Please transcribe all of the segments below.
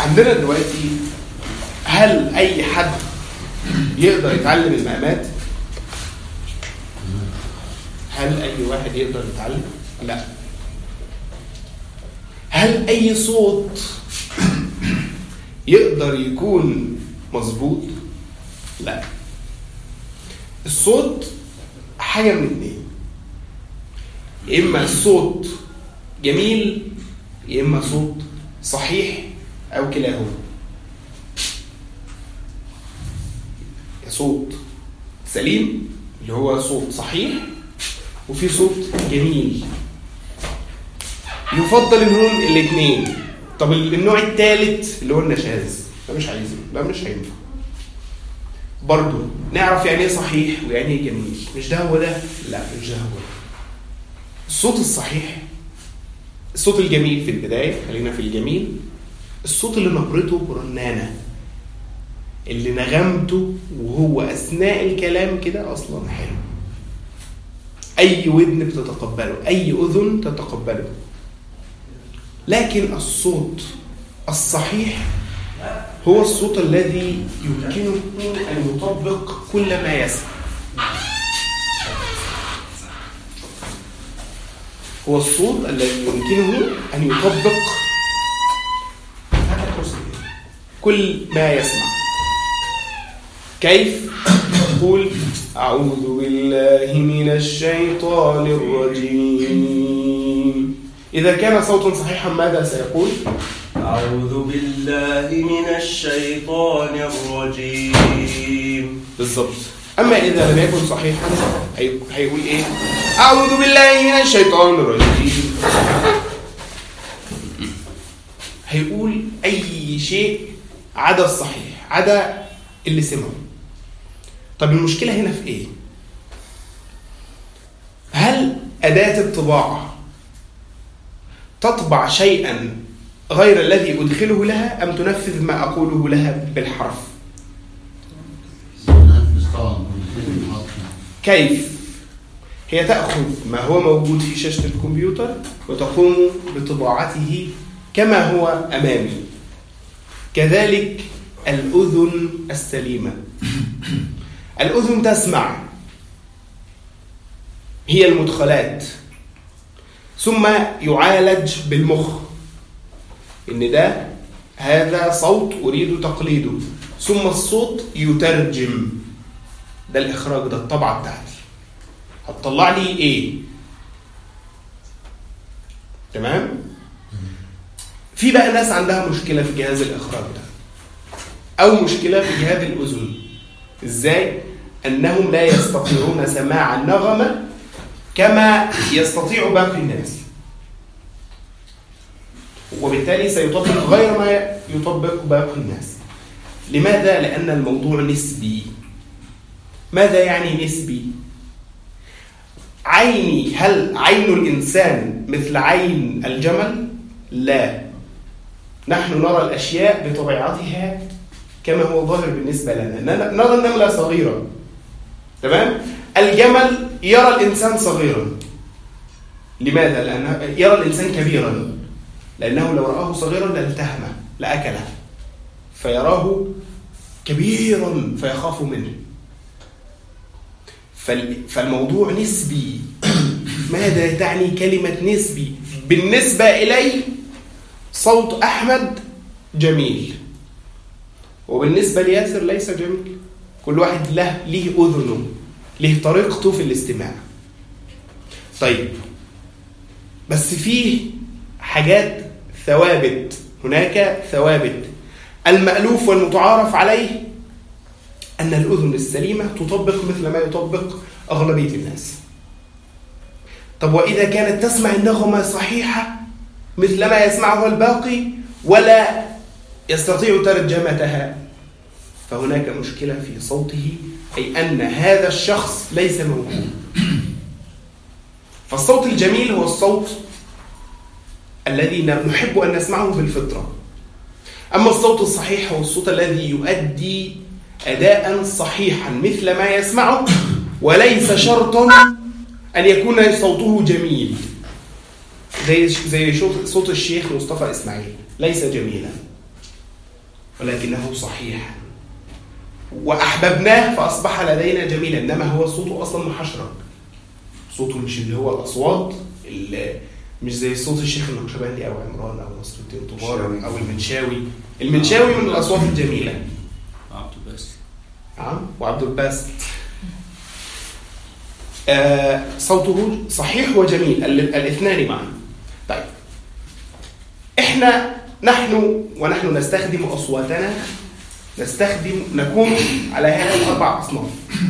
عندنا دلوقتي هل اي حد يقدر يتعلم المقامات هل اي واحد يقدر يتعلم لا هل اي صوت يقدر يكون مظبوط لا الصوت حاجه من اتنين يا اما الصوت جميل يا اما صوت صحيح او كلاهما صوت سليم اللي هو صوت صحيح وفي صوت جميل يفضل انهم الاثنين طب النوع الثالث اللي هو النشاز ده مش عايزه ده مش هينفع برضه نعرف يعني ايه صحيح ويعني ايه جميل مش ده هو ده لا مش ده هو ده الصوت الصحيح الصوت الجميل في البدايه خلينا في الجميل الصوت اللي نبرته رنانه اللي نغمته وهو اثناء الكلام كده اصلا حلو اي ودن بتتقبله اي اذن تتقبله لكن الصوت الصحيح هو الصوت الذي يمكنه ان يطبق كل ما يسمع هو الصوت الذي يمكنه ان يطبق كل ما يسمع كيف تقول أعوذ بالله من الشيطان الرجيم إذا كان صوت صحيحا ماذا سيقول؟ أعوذ بالله من الشيطان الرجيم بالضبط أما إذا لم يكن صحيحا هي- هيقول إيه؟ أعوذ بالله من الشيطان الرجيم هيقول أي شيء عدا الصحيح عدا اللي سمعه طب المشكلة هنا في إيه؟ هل أداة الطباعة تطبع شيئا غير الذي أدخله لها أم تنفذ ما أقوله لها بالحرف؟ نفس طبعا كيف؟ هي تأخذ ما هو موجود في شاشة الكمبيوتر وتقوم بطباعته كما هو أمامي كذلك الأذن السليمة الأذن تسمع هي المدخلات ثم يعالج بالمخ إن ده هذا صوت أريد تقليده ثم الصوت يترجم ده الإخراج ده الطبعة بتاعتي هتطلع لي إيه تمام في بقى ناس عندها مشكلة في جهاز الإخراج ده أو مشكلة في جهاز الأذن إزاي؟ أنهم لا يستطيعون سماع النغمة كما يستطيع باقي الناس وبالتالي سيطبق غير ما يطبق باقي الناس لماذا؟ لأن الموضوع نسبي ماذا يعني نسبي؟ عيني هل عين الإنسان مثل عين الجمل؟ لا نحن نرى الأشياء بطبيعتها كما هو ظاهر بالنسبة لنا نرى النملة صغيرة تمام؟ الجمل يرى الإنسان صغيرا لماذا؟ لأنه يرى الإنسان كبيرا لأنه لو رآه صغيرا لالتهمه لأكله فيراه كبيرا فيخاف منه فال- فالموضوع نسبي ماذا تعني كلمة نسبي بالنسبة إلي صوت أحمد جميل وبالنسبة لياسر ليس جميل كل واحد له ليه أذنه ليه طريقته في الاستماع طيب بس فيه حاجات ثوابت هناك ثوابت المألوف والمتعارف عليه أن الأذن السليمة تطبق مثل ما يطبق أغلبية الناس طب وإذا كانت تسمع النغمة صحيحة مثل ما يسمعها الباقي ولا يستطيع ترجمتها فهناك مشكلة في صوته أي أن هذا الشخص ليس موجود فالصوت الجميل هو الصوت الذي نحب أن نسمعه بالفطرة أما الصوت الصحيح هو الصوت الذي يؤدي أداء صحيحا مثل ما يسمعه وليس شرطا أن يكون صوته جميل زي زي صوت الشيخ مصطفى إسماعيل ليس جميلا ولكنه صحيح واحببناه فاصبح لدينا جميلا انما هو صوته اصلا محشرج صوته مش اللي هو الاصوات اللي مش زي صوت الشيخ النقشبندي او عمران او نصر الدين طبار الشاوي. او المنشاوي المنشاوي من الاصوات الجميله عبد بس نعم وعبد الباسط آه صوته صحيح وجميل ال- الاثنان معا طيب احنا نحن ونحن نستخدم اصواتنا نستخدم نكون على هذه الاربع اصناف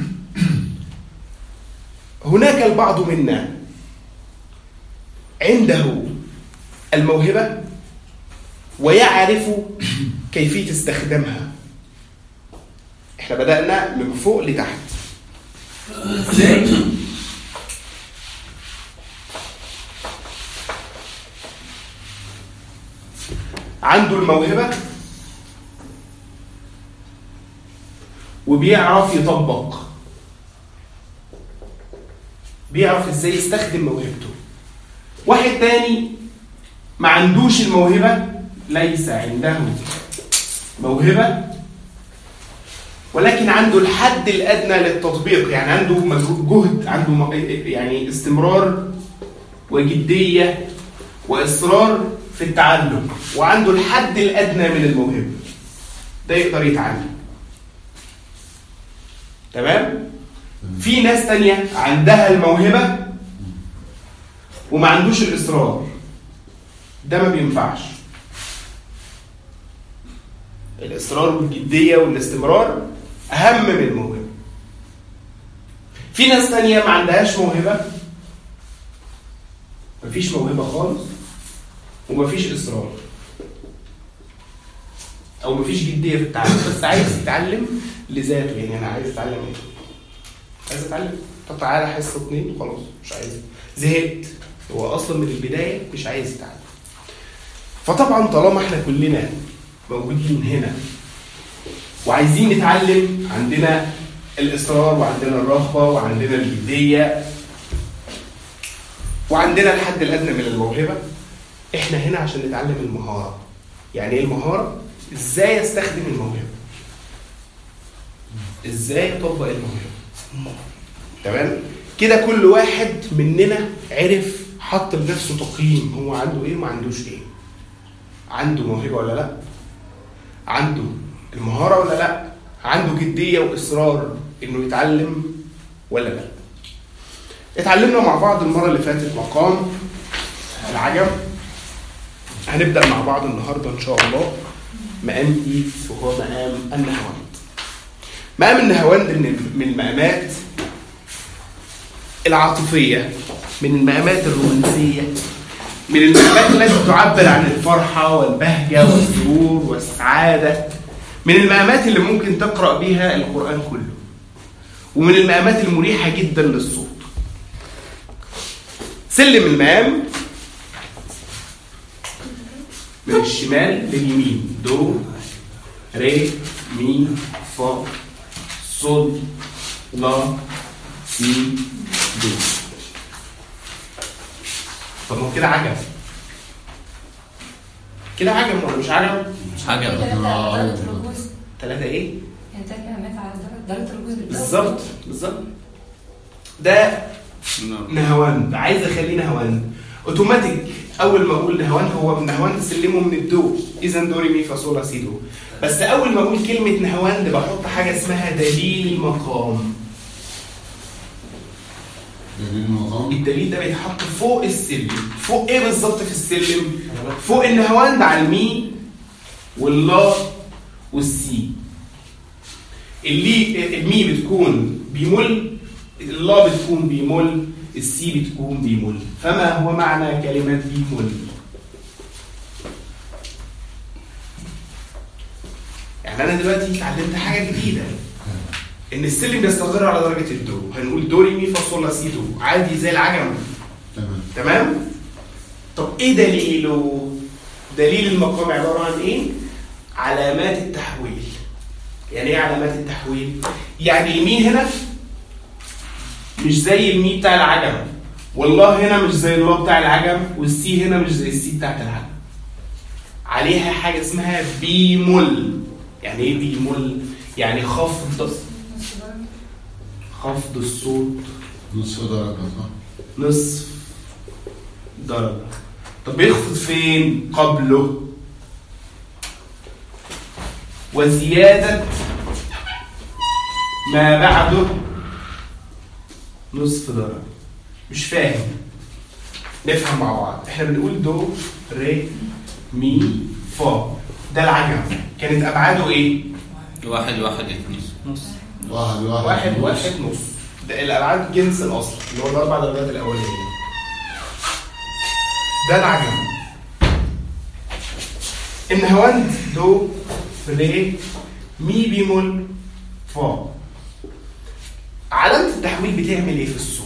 هناك البعض منا عنده الموهبه ويعرف كيفيه استخدامها احنا بدأنا من فوق لتحت ازاي؟ عنده الموهبة وبيعرف يطبق بيعرف ازاي يستخدم موهبته واحد تاني ما عندوش الموهبة ليس عنده موهبة ولكن عنده الحد الادنى للتطبيق يعني عنده مجهود- جهد عنده م- يعني استمرار وجديه واصرار في التعلم وعنده الحد الادنى من الموهبه ده يقدر يتعلم تمام في ناس تانية عندها الموهبه وما عندوش الاصرار ده ما بينفعش الاصرار والجديه والاستمرار اهم من الموهبه في ناس تانية ما عندهاش موهبه مفيش موهبه خالص ومفيش اصرار او مفيش جديه في التعلم بس عايز يتعلم لذاته يعني انا عايز اتعلم ايه عايز اتعلم طب تعالى حصه اتنين وخلاص مش عايز زهقت هو اصلا من البدايه مش عايز يتعلم فطبعا طالما احنا كلنا موجودين هنا وعايزين نتعلم عندنا الاصرار وعندنا الرغبه وعندنا الجديه وعندنا الحد الادنى من الموهبه احنا هنا عشان نتعلم المهاره يعني ايه المهاره ازاي استخدم الموهبه ازاي اطبق الموهبه تمام كده كل واحد مننا عرف حط لنفسه تقييم هو عنده ايه وما عندوش ايه عنده موهبه ولا لا عنده المهاره ولا لا عنده جديه واصرار انه يتعلم ولا لا اتعلمنا مع بعض المره اللي فاتت مقام العجم هنبدا مع بعض النهارده ان شاء الله مقام جديد وهو مقام النهاوند مقام النهاوند من من المقامات العاطفيه من المقامات الرومانسيه من المقامات التي تعبر عن الفرحه والبهجه والسرور والسعاده من المقامات اللي ممكن تقرا بيها القران كله ومن المقامات المريحه جدا للصوت سلم المقام من الشمال لليمين دو ري مي فا صول لا سي دو طب ما هو كده عجب كده عجب ولا مش عجب؟ مش حاجة درجة الله الرجوز ثلاثة ايه؟ يعني تلات كلمات على درجة- درجة الرجوز بالضبط بالظبط بالظبط ده نهواند عايز اخليه نهواند اوتوماتيك اول ما اقول نهواند هو نهواند سلمه من الدو اذا دوري مي فا صول لا سي دو بس اول ما اقول كلمه نهواند بحط حاجه اسمها دليل المقام الدليل ده بيتحط فوق السلم فوق ايه بالظبط في السلم فوق النهواند على المي واللا والسي اللي المي بتكون بيمل اللا بتكون بيمل السي بتكون بيمل فما هو معنى كلمة بيمل يعني انا دلوقتي اتعلمت حاجة جديدة ان السلم بيستقر على درجة الدو هنقول دو ري مي فا صول لا سي دو عادي زي العجم تمام تمام طب ايه دليله دليل المقام عباره عن ايه علامات التحويل يعني ايه علامات التحويل يعني المين هنا مش زي المي بتاع العجم والله هنا مش زي الله بتاع العجم والسي هنا مش زي السي بتاعت العجم عليها حاجه اسمها بيمول يعني ايه بيمل يعني خفض نص درجة خفض الصوت نصف درجة صح؟ نصف درجة طب بيخفض فين قبله وزيادة ما بعده نصف درجة مش فاهم نفهم مع بعض احنا بنقول دو ري مي فا ده العجم كانت ابعاده ايه واحد واحد اتنين نص واحد واحد واحد نص. واحد نص ده الابعاد جنس الاصل اللي هو الاربع درجات الاولانيه ده العجم النهاوند دو ري مي بيمول فا علامة التحويل بتعمل ايه في الصوت؟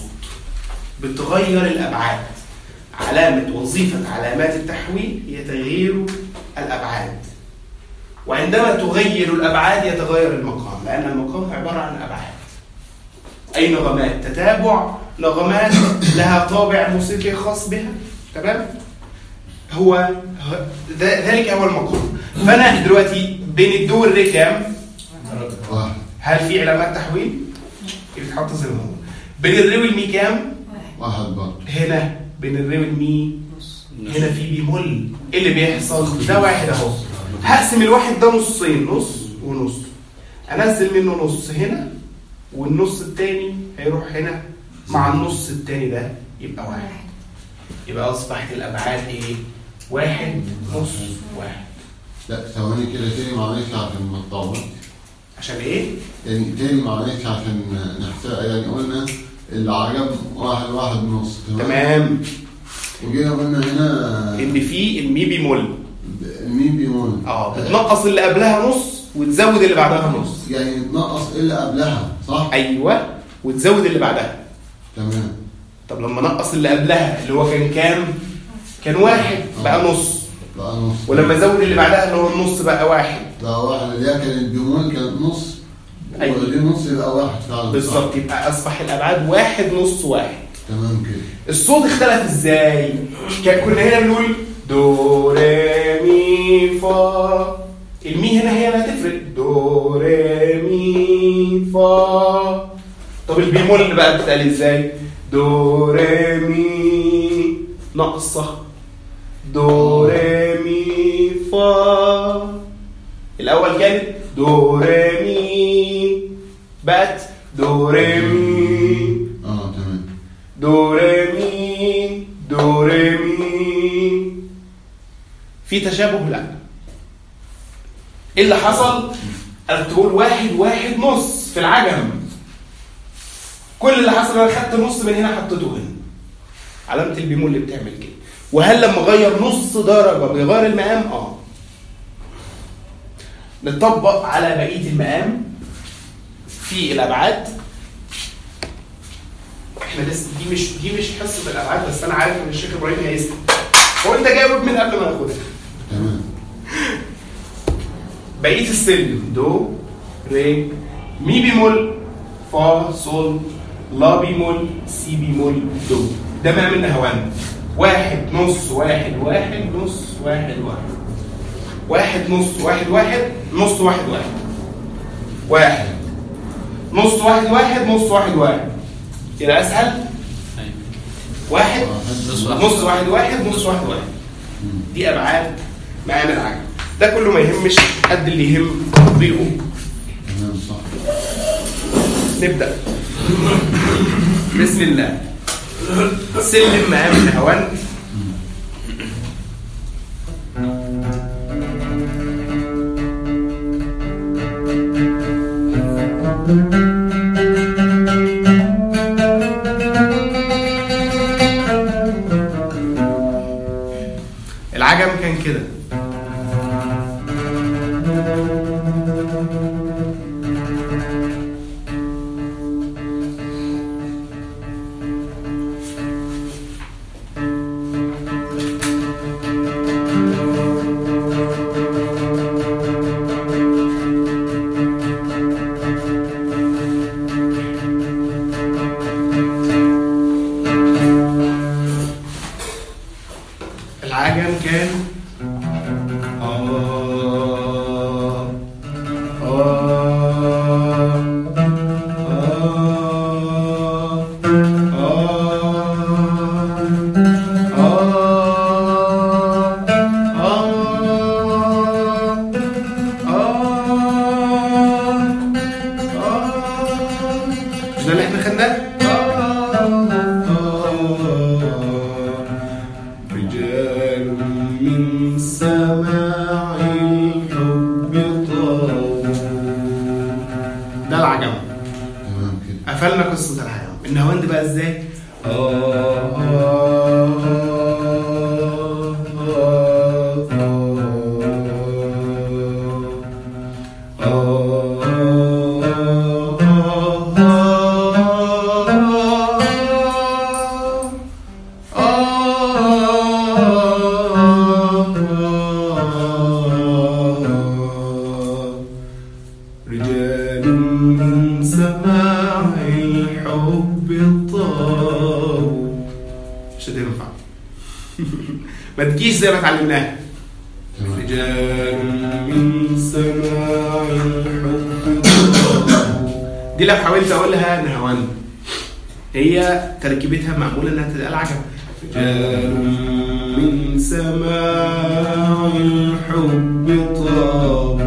بتغير الابعاد علامة وظيفة علامات التحويل هي تغيير الابعاد وعندما تغير الابعاد يتغير المقام لان المقام عباره عن ابعاد اي نغمات تتابع نغمات لها طابع موسيقي خاص بها تمام هو ه- ذ- ذلك هو المقام فانا دلوقتي بين الدو والري كام واحد هل في علامات تحويل بتتحط زي ما هو بين الري والمي كام واحد واحد برضه هنا بين الري والمي هنا في بيمل ايه اللي بيحصل ده واحد اهو هقسم الواحد ده نصين نص ونص انزل منه نص هنا والنص التاني هيروح هنا مع النص التاني ده يبقى واحد واحد يبقى اصبحت الابعاد ايه واحد نص واحد لا ثواني كده تاني معلش عشان ما تطول عشان ايه يعني تاني معلش عشان نحسب يعني قلنا العجب واحد واحد نص تمام وجينا قلنا هنا ان في المي بيمول مين بيمون اه بتنقص اللي قبلها نص وتزود اللي بعدها نص يعني تنقص اللي قبلها صح؟ ايوه وتزود اللي بعدها تمام طب لما نقص اللي قبلها اللي هو كان كام كان واحد بقى نص بقى نص ولما زود اللي بعدها اللي هو النص بقى واحد بقى واحد اللي هي كانت بيمون كانت نص أيوة. ودي نص يبقى واحد فعلا صح؟ بالظبط يبقى اصبح الابعاد واحد نص واحد تمام كده الصوت اختلف ازاي كان كنا هنا بنقول دو ري مي فا المي هنا هي اللي هتفرق دو ري مي فا طب البيمول بقى بتتقال ازاي دو ري مي ناقصه دو ري مي فا الاول كانت دو ري مي بقت دو ري مي اه تمام دو ري مي دو ري مي في تشابه لا ايه اللي حصل انا كنت بقول واحد واحد نص في العجم كل اللي حصل انا خدت نص من هنا حطيته هنا علامه البيمول اللي بتعمل كده وهل لما اغير نص درجه بيغير المقام اه نطبق على بقيه المقام في الابعاد احنا لسه دي مش دي مش حصه الابعاد بس انا عارف ان الشيخ ابراهيم هيسال هو انت جاوب من قبل ما ناخدها تمام بقيه السلم دو ري مي بيمول فا صول لا بيمول سي بيمول دو ده مقام النهوان واحد نص واحد واحد نص واحد واحد واحد نص واحد واحد نص واحد واحد واحد نص واحد واحد نص واحد واحد كده اسهل أيوة. واحد نص واحد. نص واحد واحد نص واحد واحد مم. دي ابعاد مقام العجل ده كله ما يهمش قد اللي يهم تطبيقه تمام صح نبدا بسم الله سلم مقام الهوان العجم كان كده قفلنا قصه الحيوان النهاوند بقى ازاي رجال من سماع الحب الطاو مش هتنفع ما تجيش زي ما اتعلمناها تمام. رجال من سماع الحب الطاو دي لو حاولت اقولها نهوان هي تركيبتها معموله انها تبقى العجب رجال من سماع الحب طاب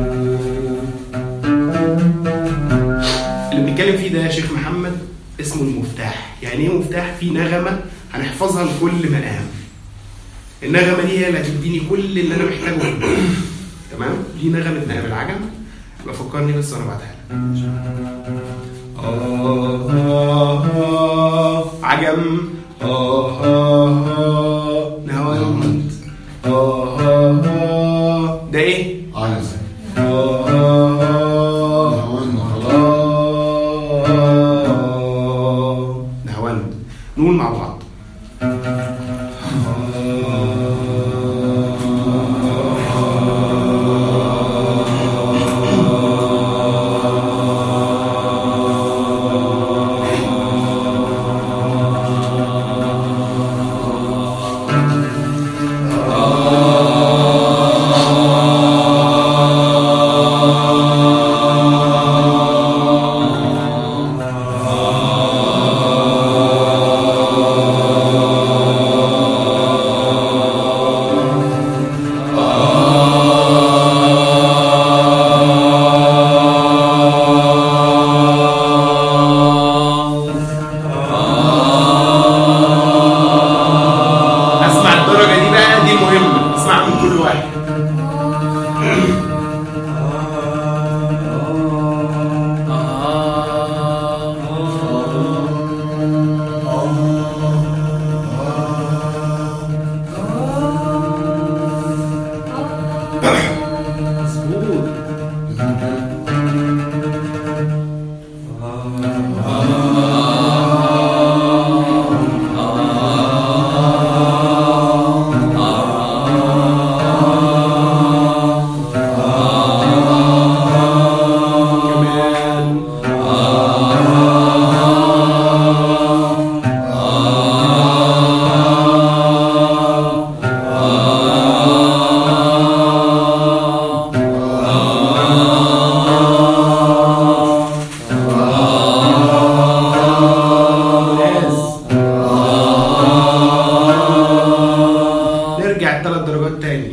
اللي بنتكلم فيه ده يا شيخ محمد اسمه المفتاح يعني ايه مفتاح فيه نغمه هنحفظها لكل مقام النغمه دي هي اللي هتديني كل اللي انا محتاجه تمام دي نغمه مقام العجم يبقى فكرني بس وانا بعتها لك آه آه آه عجم آه آه آه نهاوند آه آه آه ده ايه؟ عجز آه آه آه نهوان خلاص نهاوند نقول مع بعض اسمع الدرجه دي بقى دي مهمه اسمع من كل واحد مظبوط كمان ممتاز نرجع الثلاث درجات تاني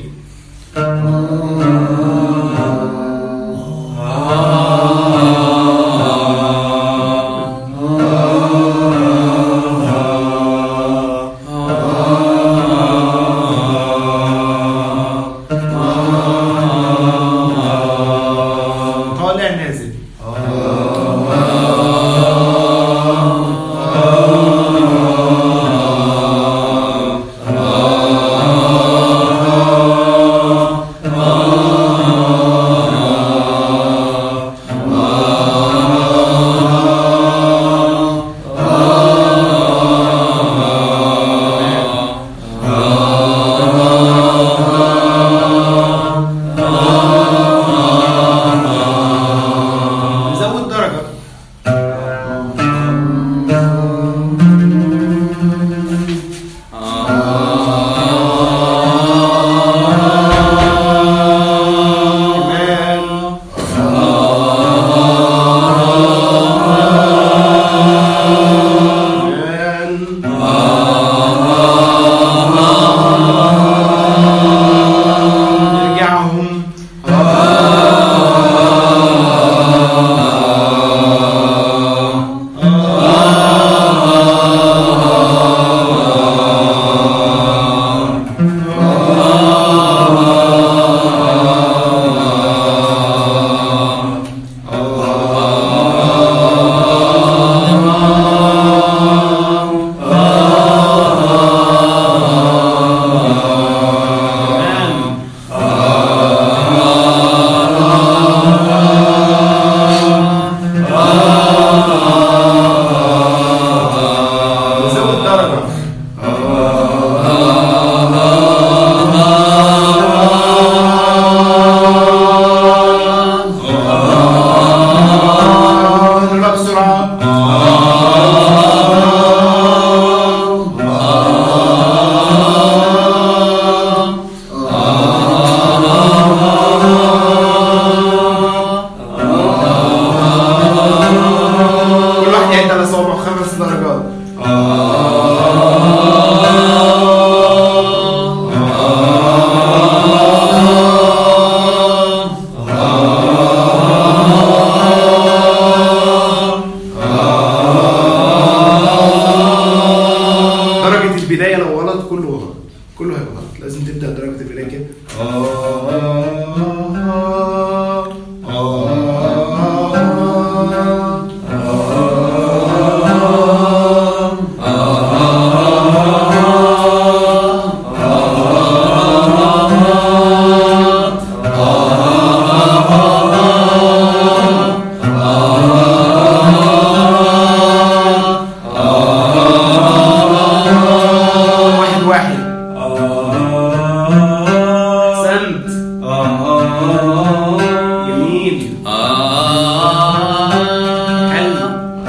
درجة البداية لو غلط كله غلط كله هيبقى غلط لازم تبدأ درجة البداية كده واحد واحد سنت جميل حلو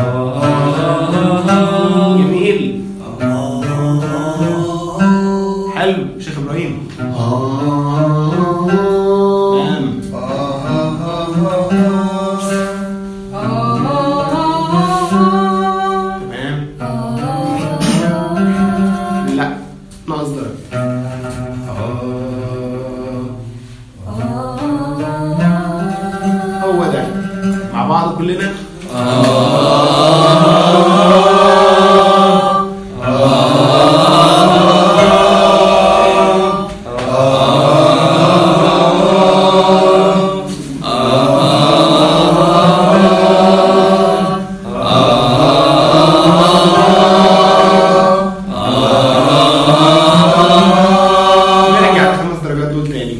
جميل حلو شيخ ابراهيم تمام تمام لا ناقص درجة هو ده مع بعض كلنا نرجع الخمس درجات دول تاني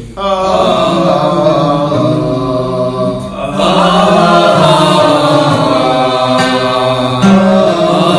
آه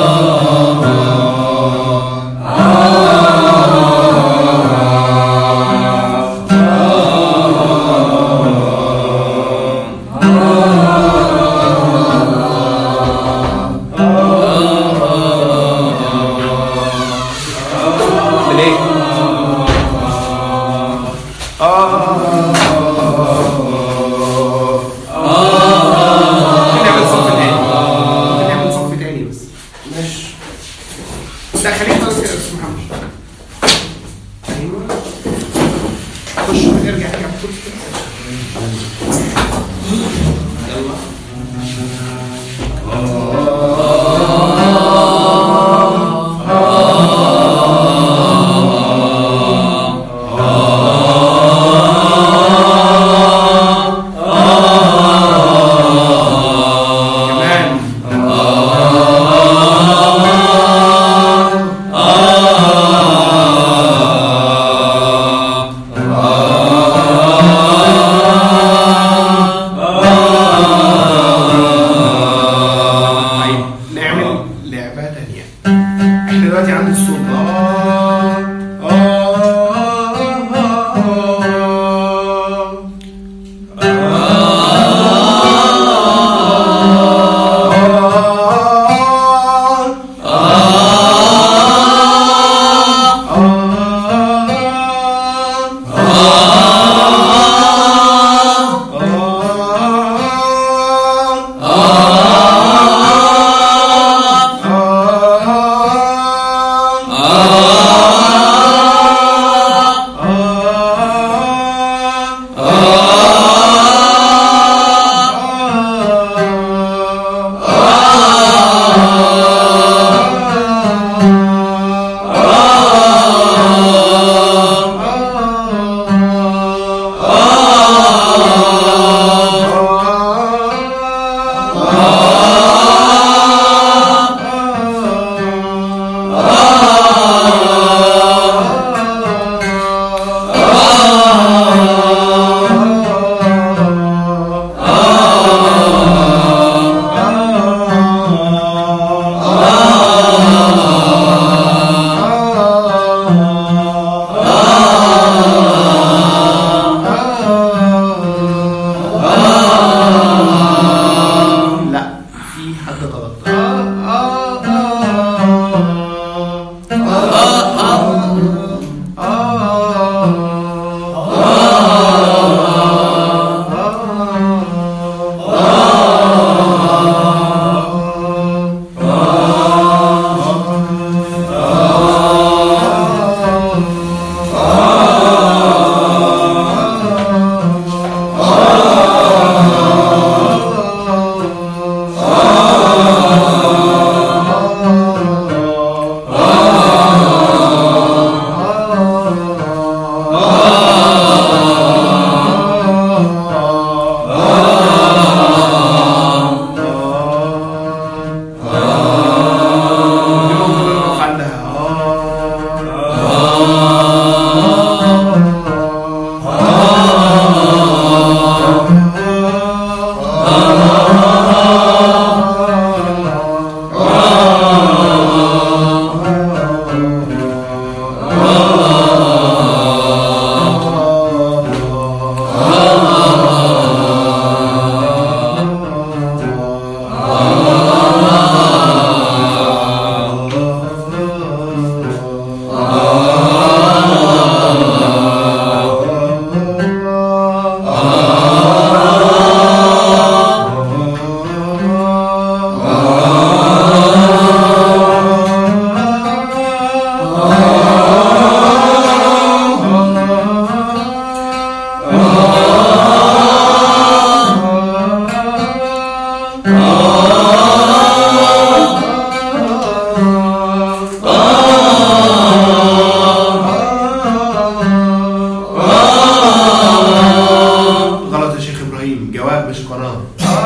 لا مش قناه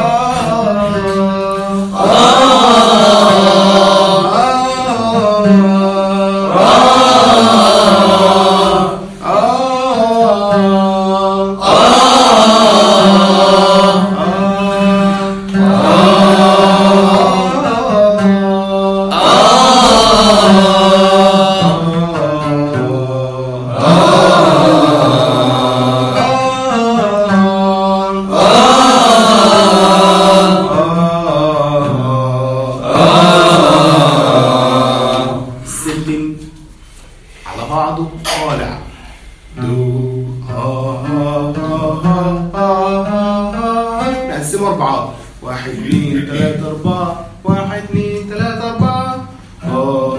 السلم على بعضه طالع دو آه آه آه آه آه آه. نقسمه أربعات واحد اثنين ثلاثة أربعة واحد اثنين ثلاثة أربعة آه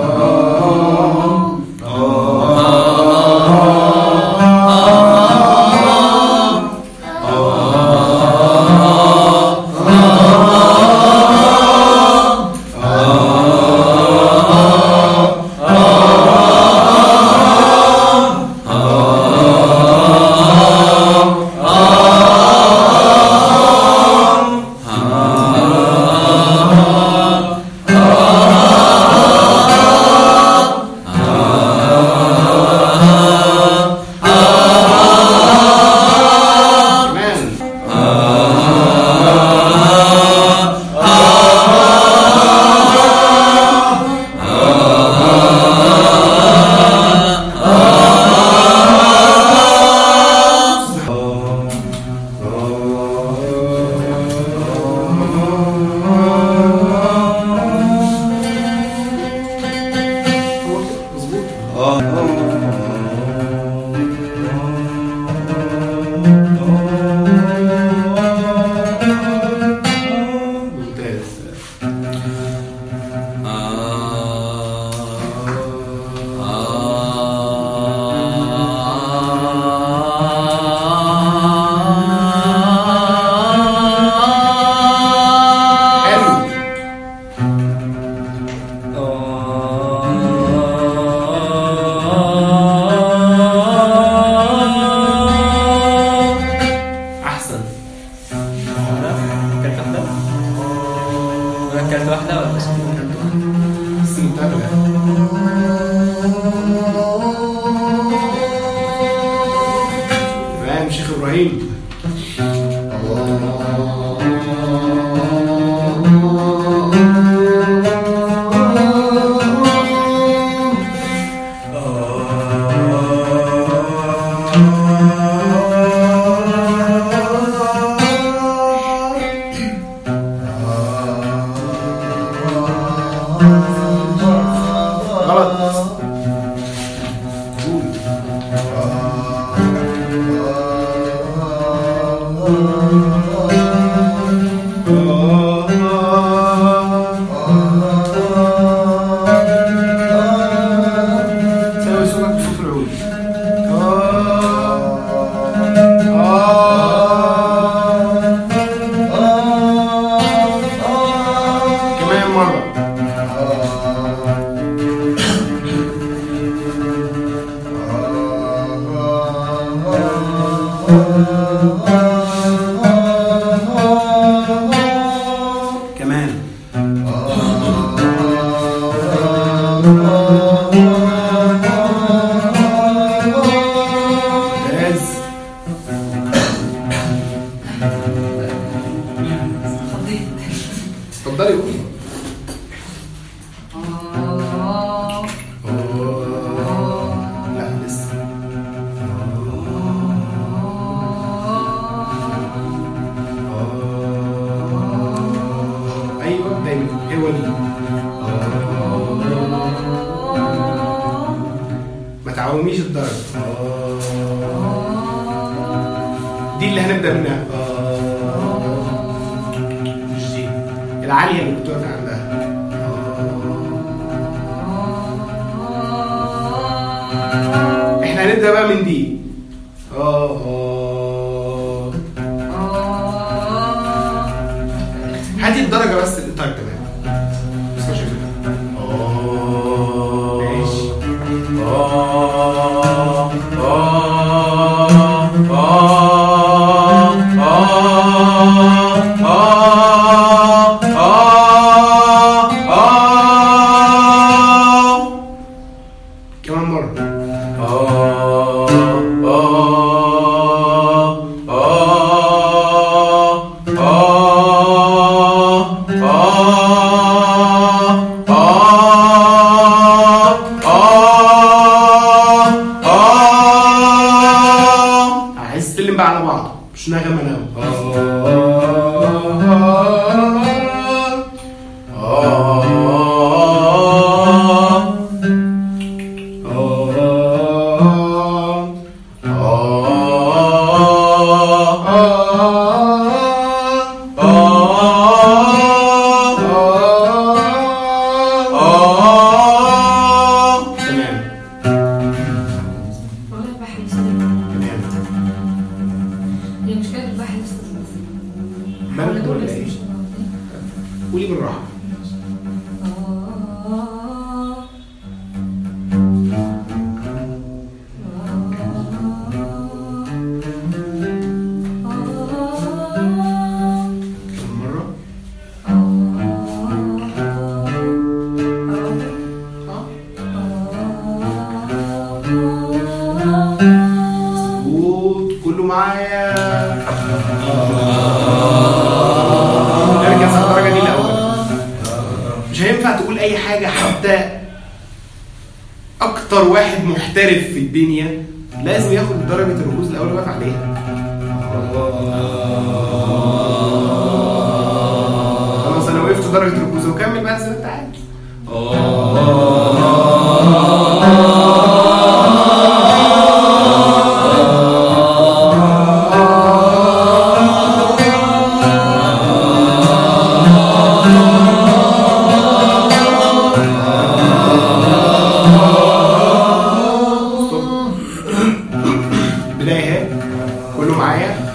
آه آه كمان ممتاز حلو احسن كانت واحدة؟ ولا كانت واحدة ولا اسمه بس متابعة تمام شيخ ابراهيم غلط سوي صوتك بصوت العود كمان مرة كمان ممتاز خضيت اتفضلي قولي لا لسه ايوه دايما هو دي ما تعوميش الدرجة دي اللي هنبدأ منها مش دي العالية اللي بتقف عندها احنا هنبدأ بقى من دي اه اه هاتي الدرجة بس طيب تمام بس مش كده ماشي آه كمان مرة عايز تسلم بقى على بعض مش نغمة نغمة تمام والله البحر يستاهل تمام هي مشكلة البحر يستاهل مالك دول ولا بس ايه؟ مش موجودين. قولي بالراحة كمان مرة مظبوط كله معايا نرجع على الدرجة دي الأول مش هينفع تقول أي حاجة حتى أكتر واحد محترف في الدنيا لازم ياخد درجة الركوز الأول اللي واقف عليها خلاص أنا وقفت درجة الركوز وكمل بقى زي ما أنت عايز ستوب. بداية اهي كله معايا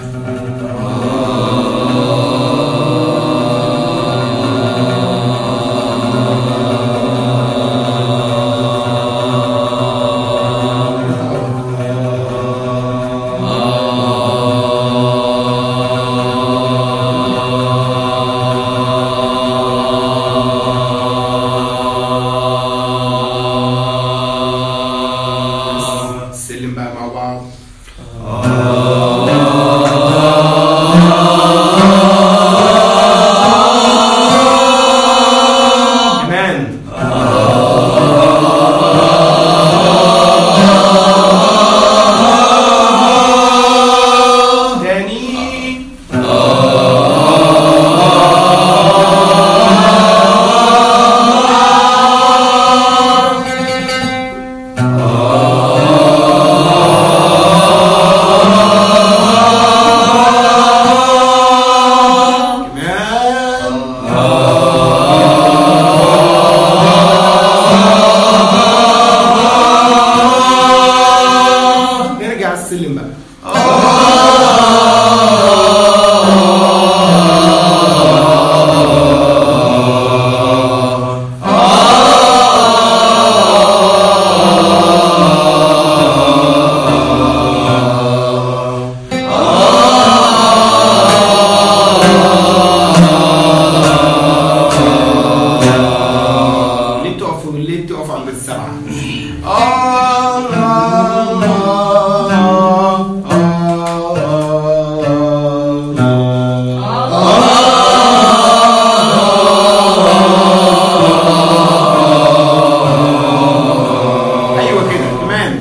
سلم بقى مع بعض كمان تاني كمان نرجع السلم بقى ليه بتقفوا ليه بتقفوا عند السبعة؟ آه آه أيوة كده كمان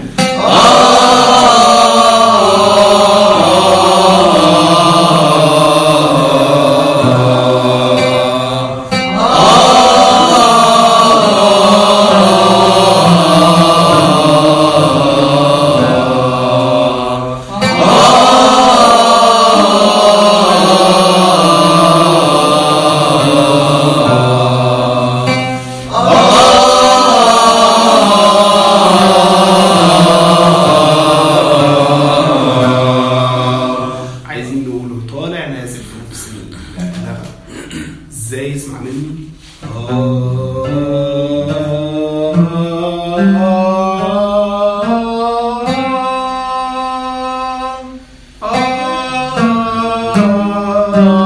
عايزين نقوله طالع نازل في نفس النغمة ازاي يسمع مني؟ آه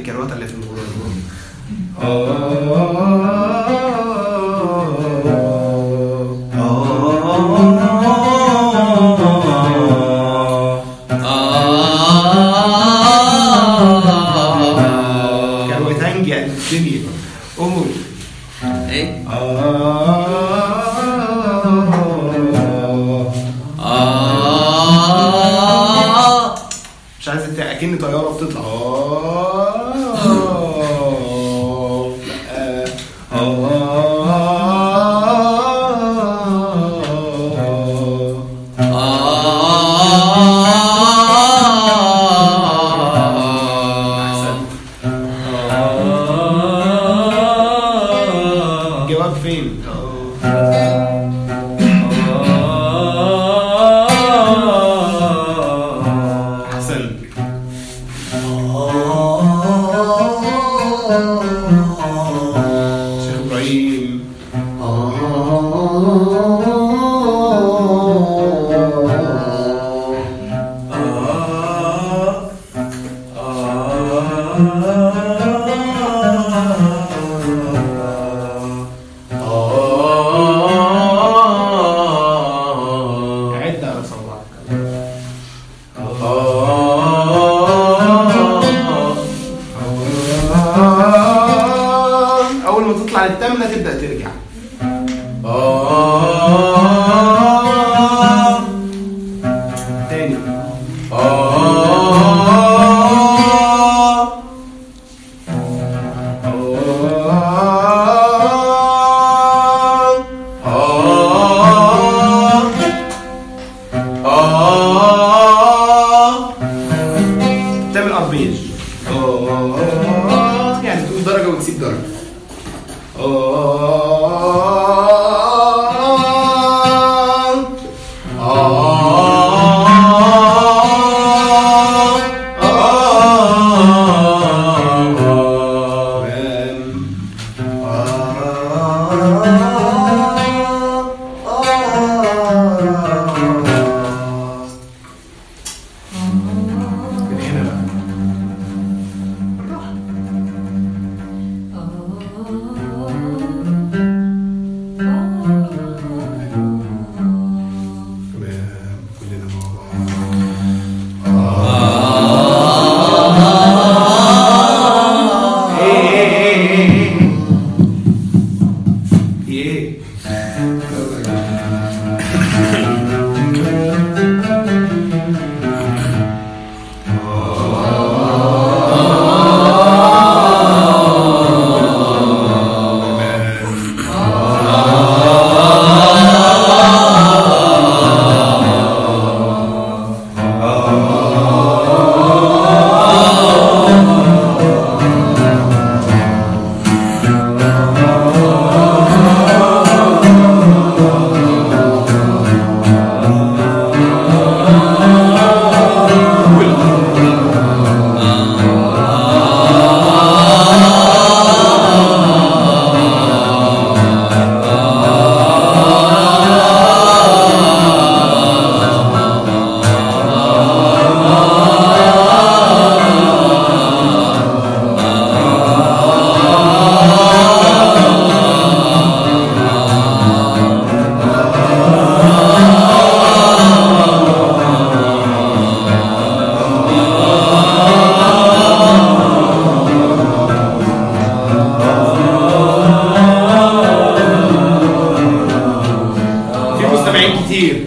الكروات اللي في الموضوع كروتان يعني الدنيا قول ايه آه مش عايز انت اكن طياره بتطلع لا. آه الجواب فين؟ احسن شيخ ابراهيم عد على صوابعك اول ما تطلع للتامنه تبدا ترجع تاني تعمل اربيج يعني تقول درجه وتسيب درجه من هنا بقى بالراحه تمام كلنا مع بعض ايه ايه ايه ايه في مستمعين كتير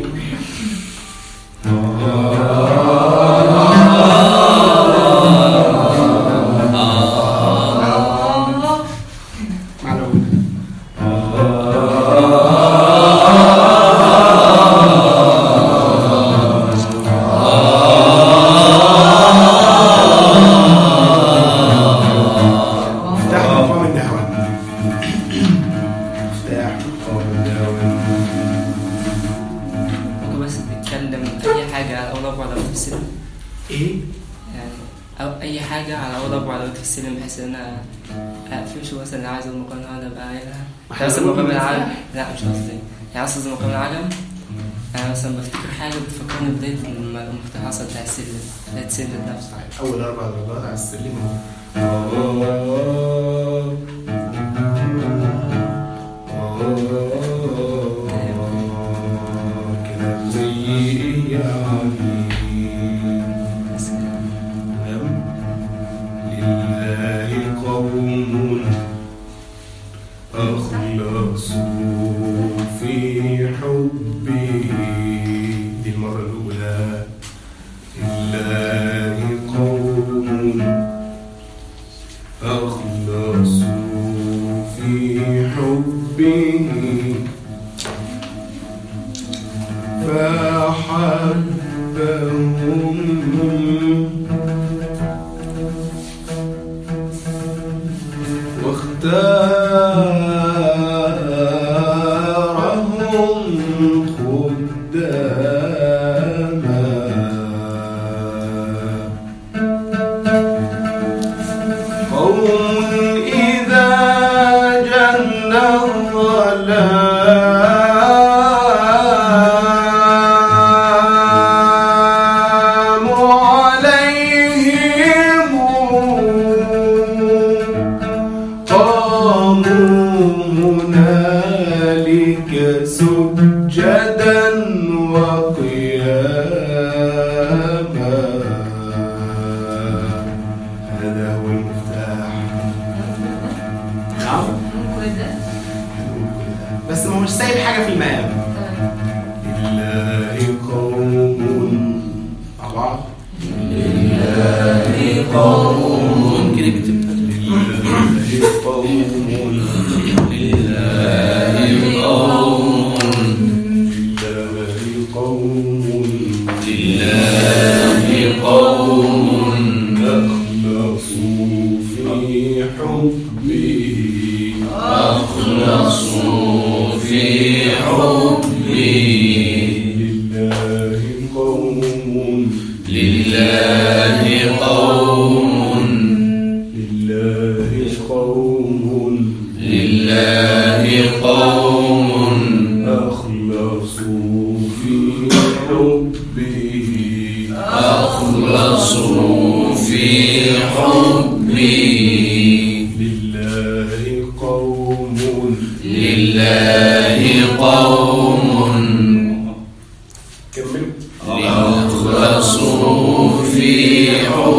معلومة مفتاح مقام النحو مفتاح مقام النحو ممكن بس تتكلم في اي حاجه على اول اربع ادوات في السلم ايه يعني او اي حاجه على اول اربع ادوات في السلم بحيث ان انا اقفش مثلا اللي عايز المقام انا ابقى قايلها ما احنا بس بنقول المقام مفتاح. العالم لا مش قصدي يعني اقصد المقام العالم انا مثلا بفتكر حاجه بتفكرني بدايه لما المفتاح حصل بتاع السلم بتاعت السلم نفسه اول اربع درجات على السلم كلام زي ايه يعني بس كده. تمام لله قوم أخلصوا في حبه دي المرة الأولى لله قوم أخلصوا في حبه فحبهم واختارهم خداما قوم إذا جن الظلام عليهم قاموا هنالك سجدا وقياما هذا هو المفتاح نعم كل ده بس ما هوش سايب حاجه في المقام تمام لله قوم مع بعض ممكن يكتب لله قوم لله قوم لله قوم أخلصوا في حبه أخلصوا في حبه لله قوم لله قوم لله قوم لله قوم أخلصوا في حبه أخلصوا في حبه لله قوم لله قوم كملوا أخلصوا في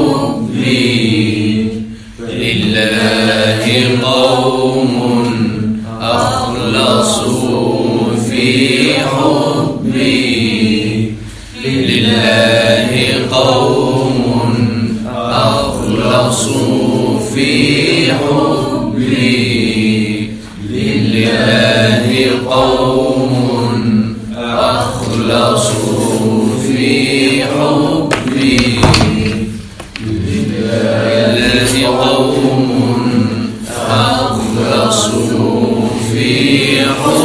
حبي لله قوم أخلصوا في حبي لله قوم أخلصوا في حبي لله قوم أخلصوا في حبي لله قوم أخلصوا في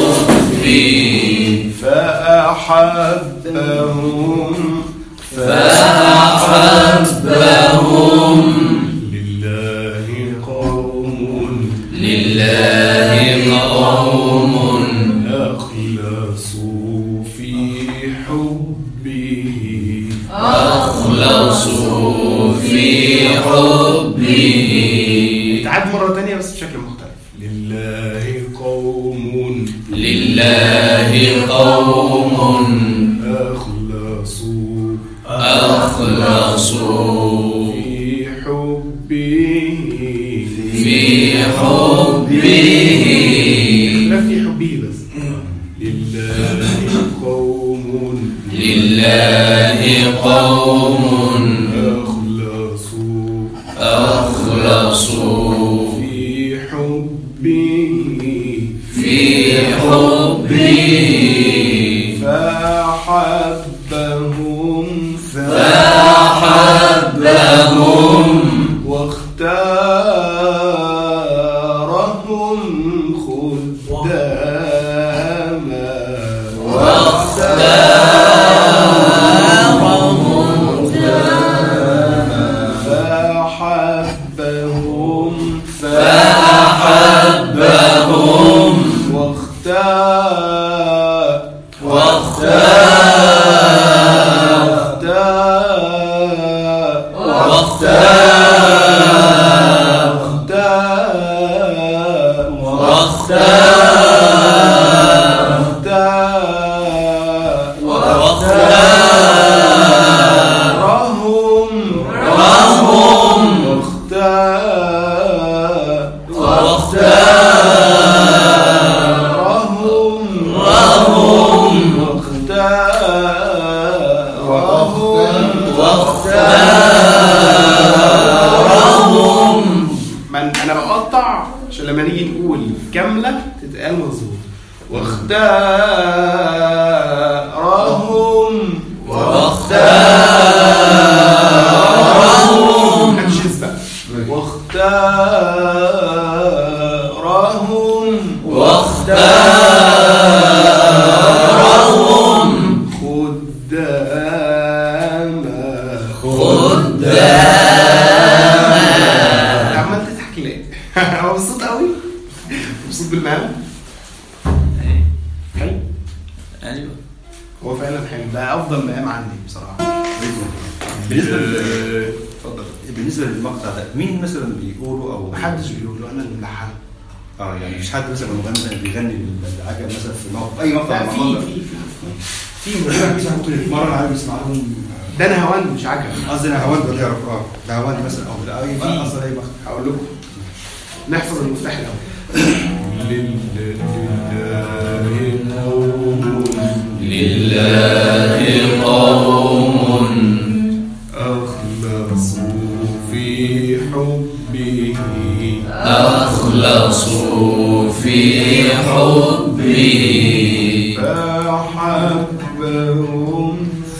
حبي فأحبهم فأحبهم لله قوم لله قوم أخلصوا في حبه أخلصوا في حبه تعاد مرة تانية بس بشكل مختلف لله قوم لله قوم أخلصوا أخلصوا في حبه في حبه لا في حبه بس لله قوم لله قوم أخلصوا أخلصوا في حبه في حبه فأحبهم فأحبهم واختارهم خداما واختارهم رهم رهم واختار رهم رهم واختارهم من انا بقطع عشان لما نيجي نقول كامله تتقال مظبوط واختارهم واختارهم هنشز بقى واختارهم واختارهم خداما خداما عمال تضحك ليه؟ هو مبسوط قوي مبسوط بالمقام حلو ايوه هو فعلا حلو ده افضل مقام عندي بصراحه بالنسبه لل- اتفضل بالنسبه للمقطع ده مين مثلا بيقوله او محدش بيقول انا اللي ملحنه اه يعني مفيش حد مثلا مغني بيغني العجب مثلا في موقف اي مقطع لا من في المقاطع. في في في في مثلا ممكن يتمرن عايز يسمع لهم ده انا هوان مش عجب قصدي انا هوان ده تعرف اه ده هوان مثلا او لا اي في. اصلا اي مقطع هقول لكم نحفظ المفتاح الاول لله قوم أخلصوا في حبه أخلصوا في حبه فأحبهم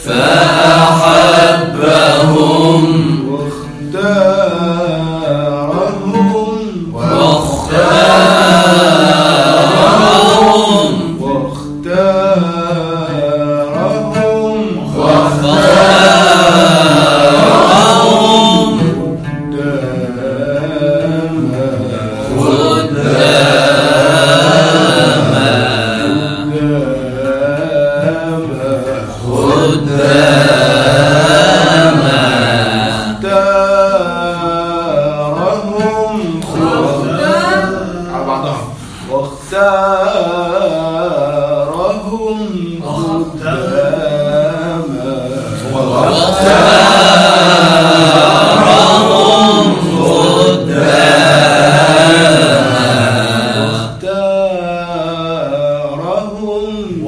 فأحبهم واختارهم واختارهم واختارهم واختارهم على بعضها واختارهم خداما واختارهم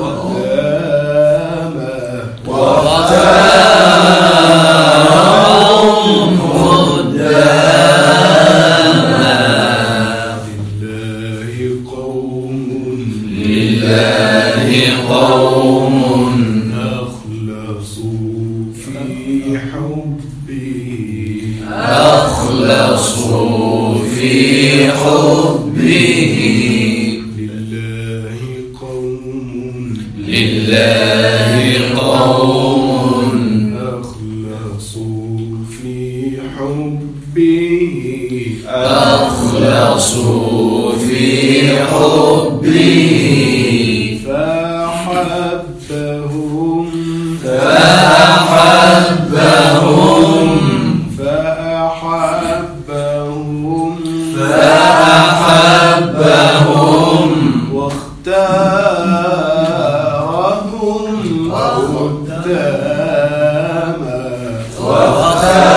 خداما لله قوم لله قوم أخلصوا في حبه أخلصوا في حبه لله قوم لله قوم أخلصوا في حبه أخلصوا في حبه فأحبهم فأحبهم فأحبهم فأحبهم واختارهم قداما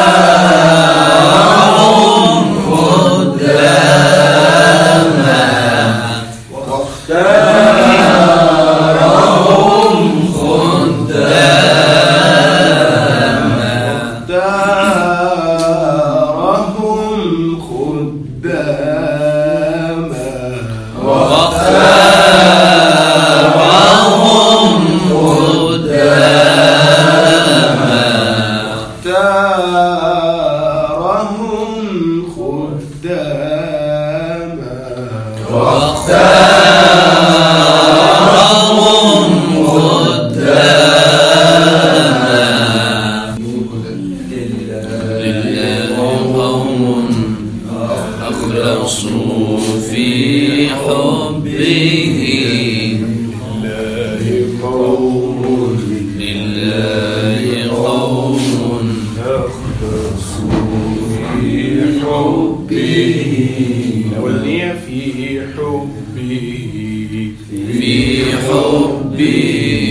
واختارهم خداما واختارهم خداما لله قوم أخلصوا في حبه لله قوم لله قوم في حبه الأولانية في حبه في حبه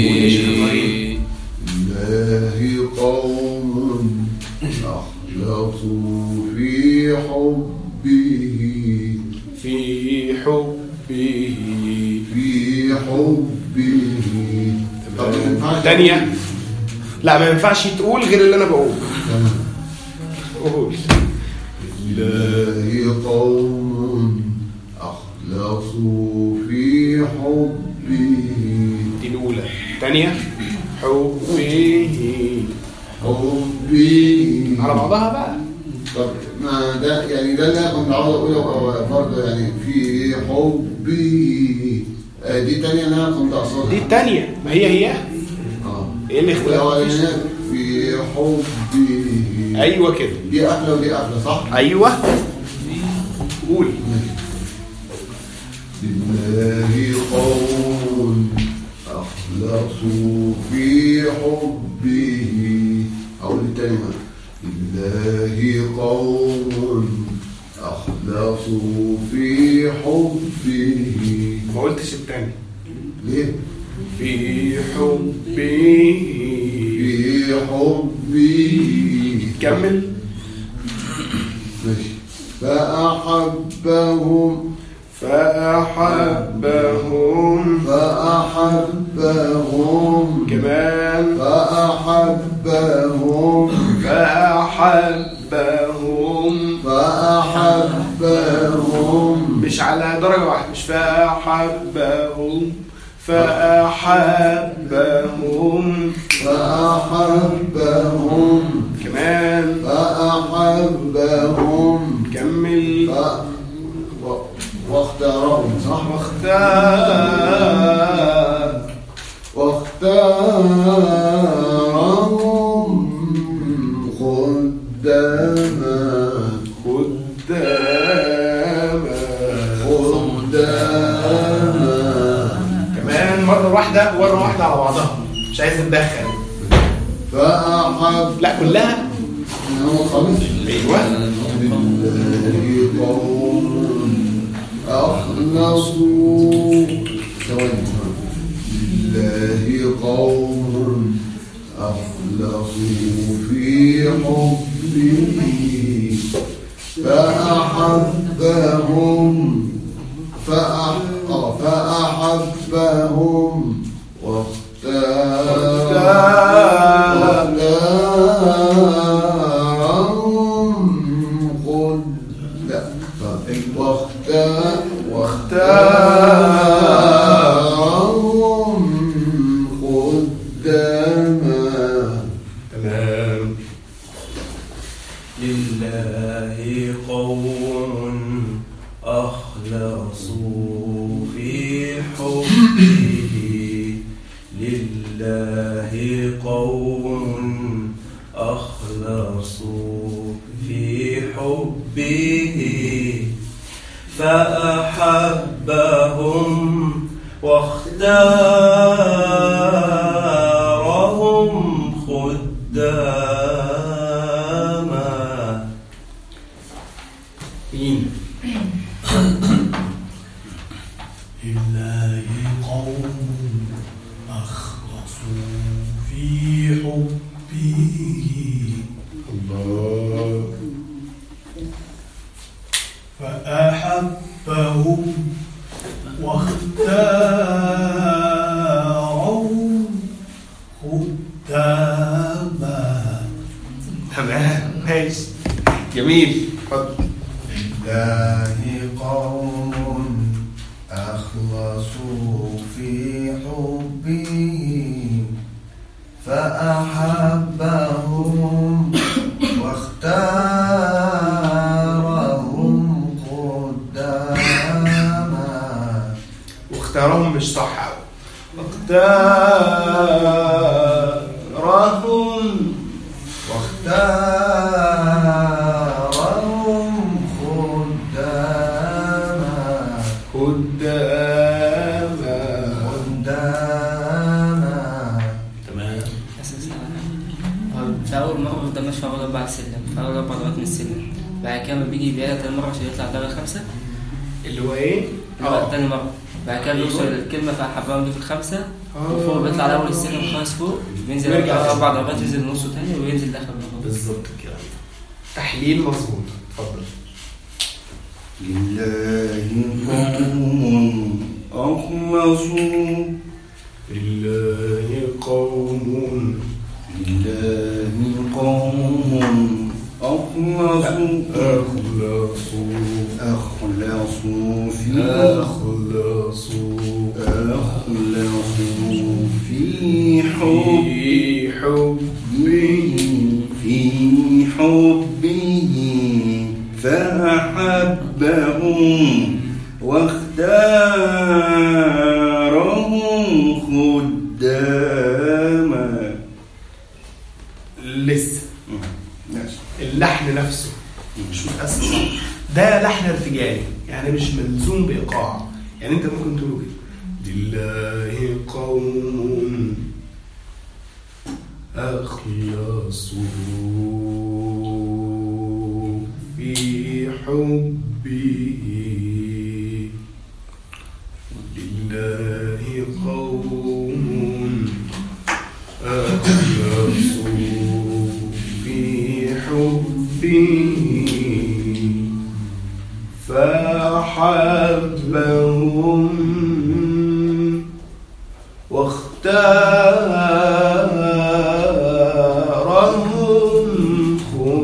الله قوم أخلصوا في حبه في حبه في حبه طب ما ينفعش تانية لا ما ينفعش تقول غير اللي أنا بقوله تمام. قول الله قوم أخلصوا في حبه دي الأولى تانية حبه حبه على بعضها بقى طب ما ده يعني ده اللي انا كنت عاوز اقوله برضه يعني في حبي آه، دي التانية اللي انا كنت اقصدها دي التانية ما هي هي اه ايه الاختلاف الاولانية في حبي ايوه كده دي قفلة ودي قفلة صح؟ ايوه قول لله قوم أخلصوا في حبه أقول التاني مرة لله قوم أخلصوا في حبه ما قلتش التاني ليه؟ في حبه في حبه كمل ماشي فأحبهم فأحبهم فأحبهم كمان فأحبهم فأحبهم فأحبهم مش على درجة واحدة مش فأحبهم فأحبهم فأحبهم كمان فأحبهم كمل ف... و... واختارهم صح واختار واختارهم خداما قدامك خداما كمان مرة واحدة مرة واحدة على بعضها مش عايز اتدخل فأحب لا كلها هو خالص ايوه لله قوم أخلصوا ثواني لله قوم أخلصوا في حبه فأحبهم فأح... آه، فأحبهم واختار واختارهم خد لا واختار واختارهم خداما تمام لله قوم أخلصوا في حبه لله قوم أخلصوا في حبه فأحبهم واختارهم خداما مين لله قوم أخلصوا في حبه الله فأحبهم واختارهم خداما تمام ماشي جميل اتفضل لله قوم أخلصوا في حبه فأحبهم واختارهم قداما واختارهم مش صح قوي اختارهم واختارهم خداما قداما قداما تمام أساسا في أول مرة ده مش هقعد أربع سنين السلم في أول أربع درجات من السلم بعد كده لما بيجي بيعلى تاني مرة عشان يطلع الدرجة الخامسة اللي هو ايه؟ اه اه تاني مرة بعد كده بيوصل أيوة. الكلمة في حباهم دي في الخامسة آه. وفوق بيطلع على أول السلم خالص فوق بينزل ويرجع أربع- تاني. أربع درجات ينزل نصه تاني وينزل داخل مرة بالظبط كده تحليل مظبوط اتفضل لله قوم أخلصوا لله قوم لله قوم أخلصوا أخلصوا أخلصوا في أخلصوا أخلصوا في حب في حبه في حبه فأحبهم واختارهم خداما لسه ماشي اللحن نفسه مش متأسس صح. ده لحن ارتجالي يعني مش ملزوم بإيقاع يعني أنت ممكن تقول كده لله قوم أخلصوا في حبه لله قوم أخلصوا في حبه فأحبهم واختارهم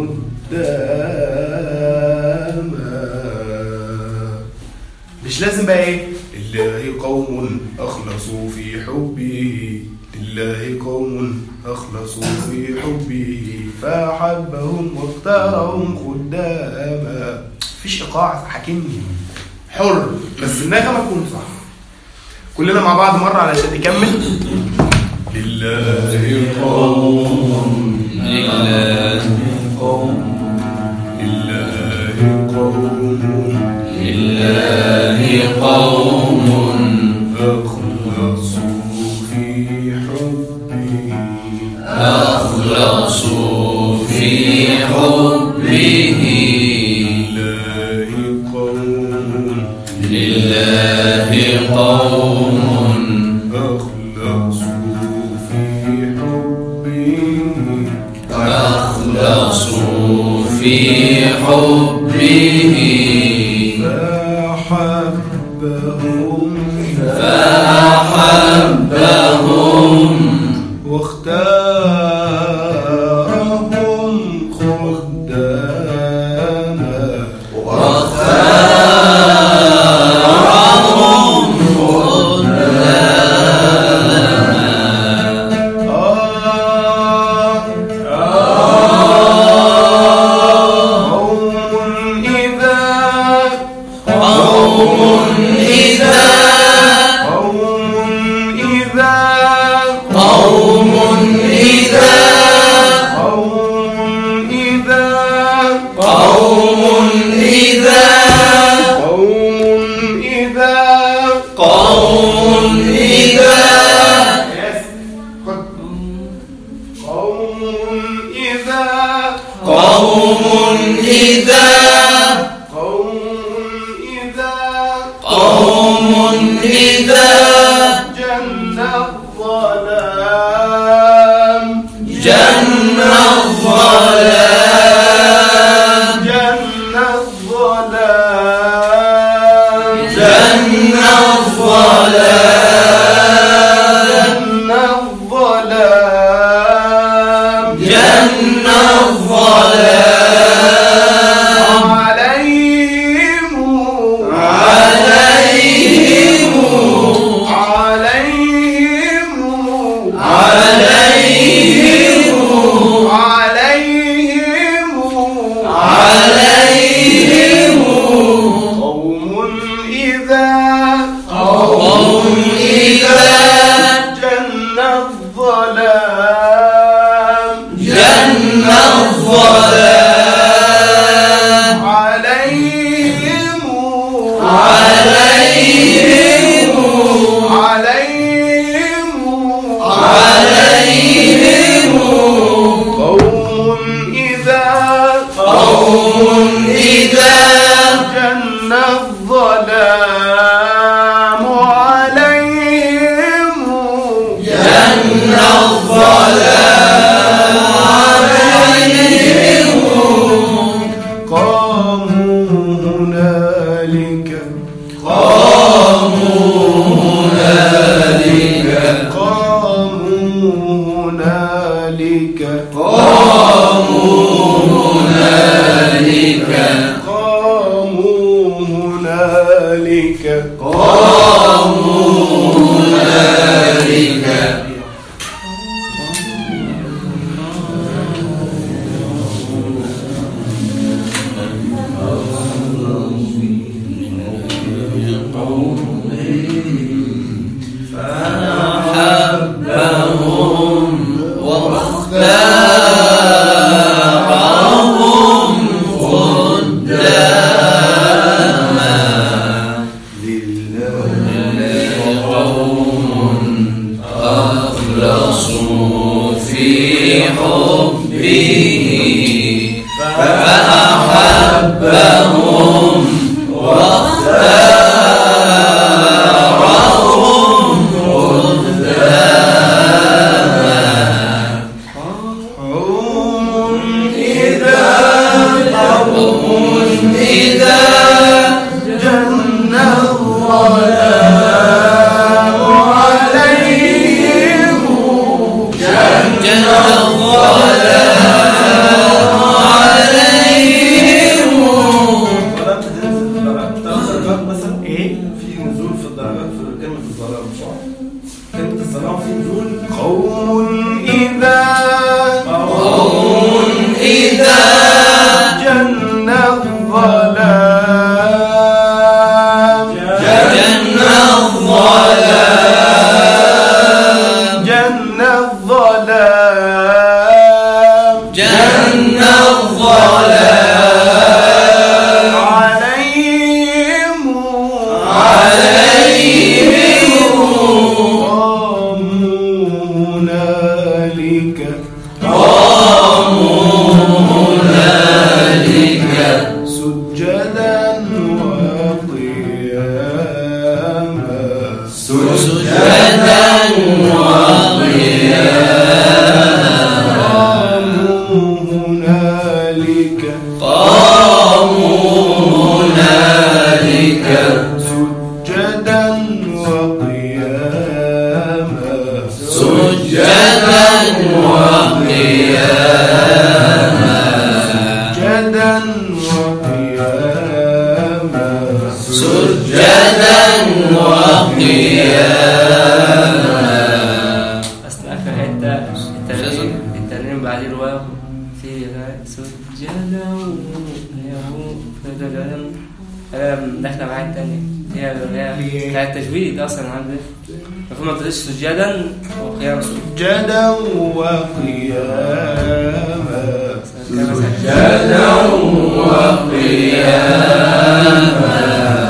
خداما مش لازم بقى ايه لله قوم اخلصوا في حبه لله قوم اخلصوا في حبه فاحبهم واختارهم خداما مفيش ايقاع حاكمني حر بس النغمه تكون صح كلنا مع بعض مره علشان نكمل لله قوم لله لله قوم لله قوم أخلصوا في حبه أخلصوا في حبه لله قوم لله قوم أخلصوا في حبه أخلصوا في حبه فأحبهم فأحبهم واختارهم خداما قوم إذا قوم إذا قوم إذا قوم إذا قوم إذا إذا جن الظلام عليهم جن الظلام عليهم قاموا هنالك قاموا هنالك قاموا هنالك قاموا هنالك قاموا هنالك قاموا هنالك فأحبهم واختارهم خداما قوم أخلصوا في حبه فأحبهم واختارهم خداما قوم إذا قوم إذا جن الظلام عليهم جن الظلام عليهم ولا تنزل الدرجات مثلا ايه في نزول في الدرجات في كلمة الظلام صح؟ كلمة الظلام في نزول قوم إذا قوم إذا جن الظلام جن الظلام جن الظلام جن الظلام عليهم عليهم قاموا هنالك قاموا هنالك سجدا وقياما سجدا وقياما قاموا هنالك قاموا هنالك سجدا وقياما سجدا وقياما سجدا وقياما سجدا وقياما اصل اخر حته الترنيم الترنيم بعد الواو في غاء سجدا فدلم داخله معايا التانية هي هي بتاع التجويد اصلا عندي المفروض ما تقولش سجدا وقيام سجدا وقياما سجدا وقياما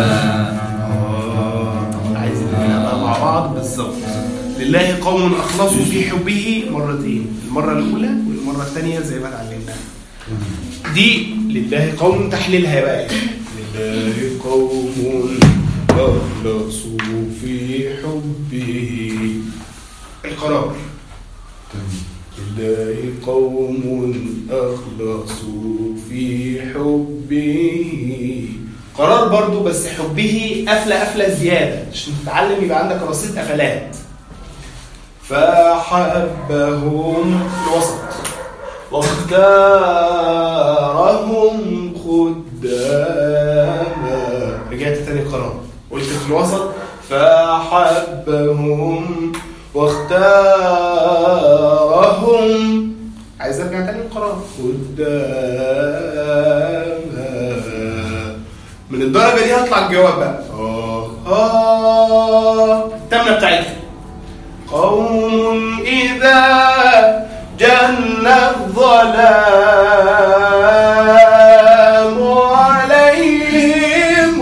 عايزين نبقى مع بعض بالظبط لله قوم اخلصوا في حبه مرتين المره الاولى والمره الثانيه زي ما اتعلمنا دي لله قوم تحليلها بقى إيه؟ لله قوم اخلصوا في حبه القرار لله قوم أخلصوا في حبه قرار برضو بس حبه قفلة قفلة زيادة عشان تتعلم يبقى عندك رصيد قفلات فحبهم الوسط واختارهم خداما رجعت تاني القرار قلت في الوسط فحبهم واختارهم عايز ارجع تاني القرار قدامها من الدرجه دي هطلع الجواب بقى اه اه التمنه بتاعتها قوم إذا جن الظلام عليهم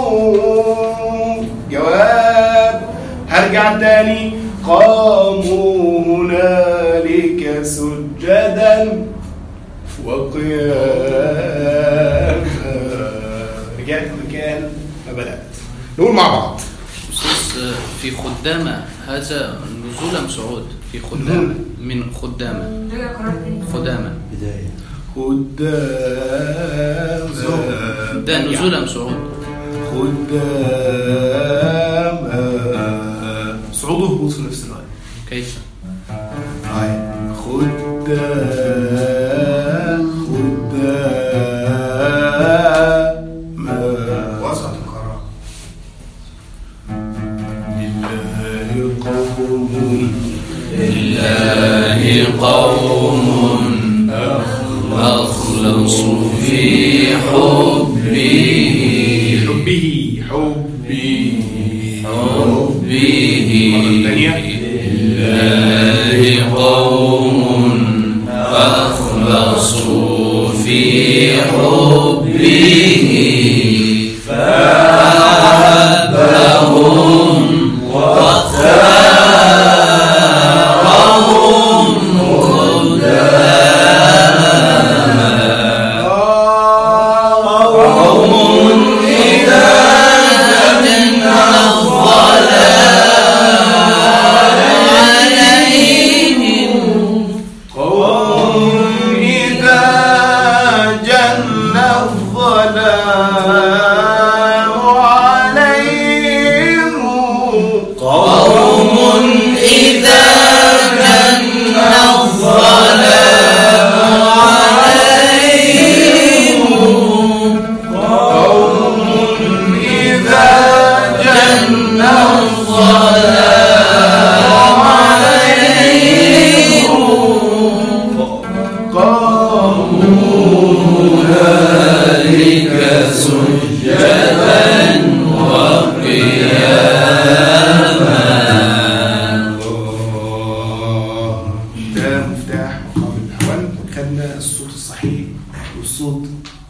جواب هرجع تاني قاموا هنالك سجدا وقياما رجعت مكان ما بدات نقول مع بعض أستاذ في خدامة هذا نزول أم صعود؟ في خدامة من خدامة رجع قرار تاني خدامة بداية قدام ده نزول أم صعود؟ قدام صعود وهبوط في نفس الوقت كيف؟ خدام خدام وسط القرار لله قوم لله قوم أخلصوا في حبه حبه حبه حبه مرة تانية لله قوم أخلصوا في حبه فأحبهم واختارهم قوم إذا جنى قوم إذا جن الظلام عليهم قوم إذا جن الظلام عليهم قوم إذا جن الظلام عليهم قوم ذلك سجدا ده مفتاح مقام الأحوال خدنا الصوت الصحيح والصوت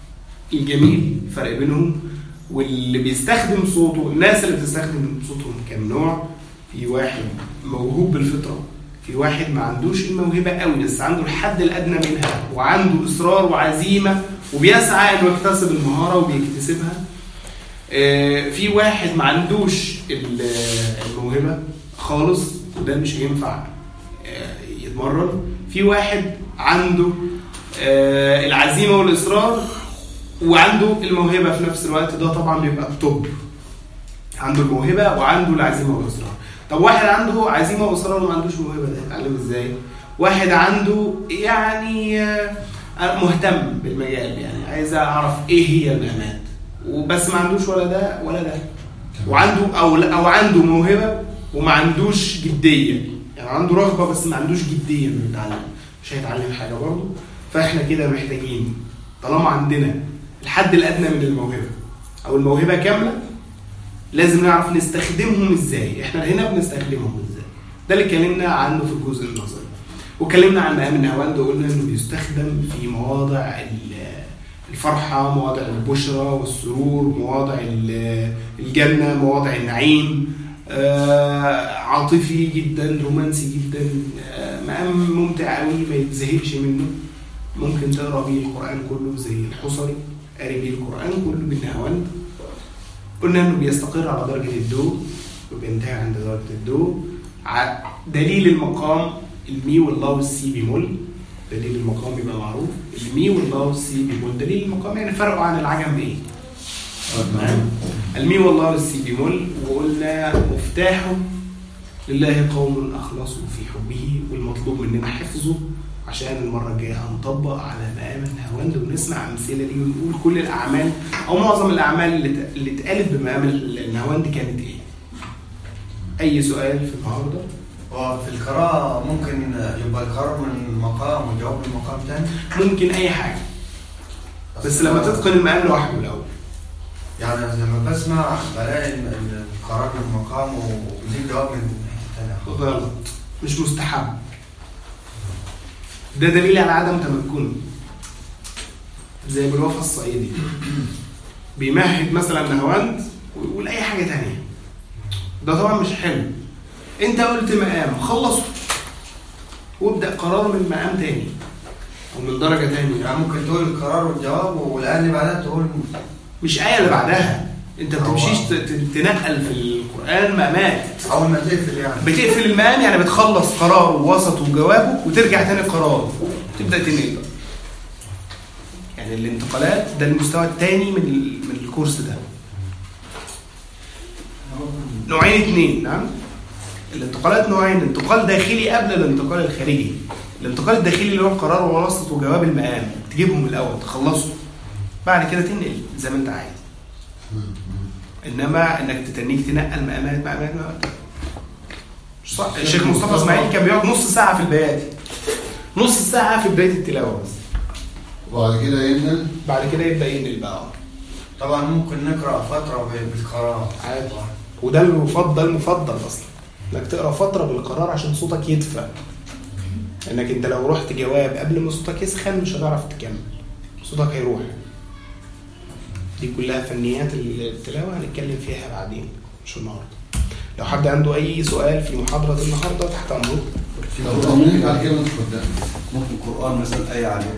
الجميل فرق بينهم واللي بيستخدم صوته الناس اللي بتستخدم صوتهم كام نوع في واحد موهوب بالفطرة في واحد ما عندوش الموهبة قوي بس عنده الحد الأدنى منها وعنده إصرار وعزيمة وبيسعى إنه يكتسب المهارة وبيكتسبها آه، في واحد ما عندوش ال- الموهبة خالص وده مش هينفع آه، يتمرن في واحد عنده آه، العزيمة والإصرار وعنده الموهبة في نفس الوقت ده طبعا بيبقى التوب عنده الموهبة وعنده العزيمة والإصرار طب واحد عنده عزيمة وإصرار وما عندوش موهبة ده يتعلم إزاي واحد عنده يعني آه، مهتم بالمجال يعني عايز أعرف إيه هي المهمات وبس ما عندوش ولا ده ولا ده وعنده او او عنده موهبه وما عندوش جديه يعني عنده رغبه بس ما عندوش جديه انه يتعلم مش هيتعلم حاجه برضه فاحنا كده محتاجين طالما عندنا الحد الادنى من الموهبه او الموهبه كامله لازم نعرف نستخدمهم ازاي احنا هنا بنستخدمهم ازاي ده اللي اتكلمنا عنه في الجزء النظري واتكلمنا عن مقام النهواند وقلنا انه بيستخدم في مواضع ال- الفرحة مواضع البشرة والسرور مواضع ال- الجنة مواضع النعيم آه، عاطفي جدا رومانسي جدا آه، مقام ممتع قوي ما يتزهقش منه ممكن تقرا بيه القرآن كله زي الحصري قاري بيه القرآن كله بالنهواند قلنا انه بيستقر على درجة الدو وبينتهي عند درجة الدو ع- دليل المقام المي واللا والسي بيمول دليل المقام يبقى معروف المي واللا والسي بيمول دليل المقام يعني فرقوا عن العجم بايه؟ تمام المي والله والسي بيمول وقلنا مفتاحه لله قوم اخلصوا في حبه والمطلوب مننا حفظه عشان المره الجايه هنطبق على مقام النهاوند ونسمع امثله ليه ونقول كل الاعمال او معظم الاعمال اللي ت- اللي اتقالت بمقام النهاوند كانت ايه؟ اي سؤال في النهارده؟ وفي القراءة ممكن يبقى القرار من مقام وجواب من مقام تاني ممكن اي حاجه بس لما تتقن المقام لوحده الاول يعني لما بسمع بلاقي إن- إن القرار من مقام وبيجيب جواب من حتة تانية غلط مش مستحب ده دليل على عدم تمكنه زي بالوفا الصعيدي بيمهد مثلا نهواند ويقول اي حاجه تانية ده طبعا مش حلو انت قلت مقام خلصه وابدا قرار من مقام تاني او من درجه تانية يعني ممكن تقول القرار والجواب والآن بعدها تقول مش آية اللي بعدها انت ما بتمشيش ت- ت- تنقل في القرآن مقامات اول ما تقفل يعني بتقفل المقام يعني بتخلص قراره ووسطه وجوابه وترجع تاني قراره تبدا تنقل بقى يعني الانتقالات ده المستوى الثاني من ال- من الكورس ده نوعين اثنين نعم الانتقالات نوعين انتقال داخلي قبل الانتقال الخارجي الانتقال الداخلي اللي هو القرار ووسط وجواب المقام تجيبهم الاول تخلصهم بعد كده تنقل زي ما انت عايز انما انك تتنيك تنقل مقامات مقامات مقامات مش صح الشيخ مصطفى اسماعيل كان بيقعد نص ساعه في البيات نص ساعه في بدايه التلاوه بس وبعد كده ينقل بعد كده يبدا ينقل بقى طبعا ممكن نقرا فتره ب- بالقرار عادي وده المفضل المفضل اصلا انك تقرا فتره بالقرار عشان صوتك يدفى انك انت لو رحت جواب قبل ما صوتك يسخن مش هتعرف تكمل صوتك هيروح دي كلها فنيات التلاوه هنتكلم فيها بعدين مش النهارده لو حد عنده اي سؤال في محاضره النهارده تحت امره لو طمنت بعد كده ندخل قدام ممكن قرآن مثلا آية عليه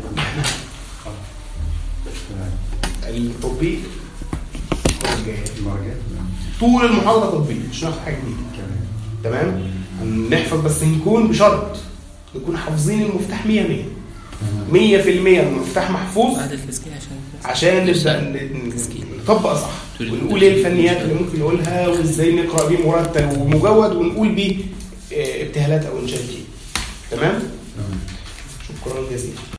التطبيق المرة الجاية. المرجع طول المحاضره تطبيق مش هناخد حاجه جديده تمام هنحفظ بس نكون بشرط نكون حافظين المفتاح 100 100 100% المفتاح محفوظ بعد التسجيل عشان عشان نبدا ن- ن- نطبق صح ونقول ايه الفنيات اللي ممكن نقولها وازاي نقرا بيه مرتب ومجود ونقول بيه آه، ابتهالات او انشاد ليه تمام شكرا جزيلا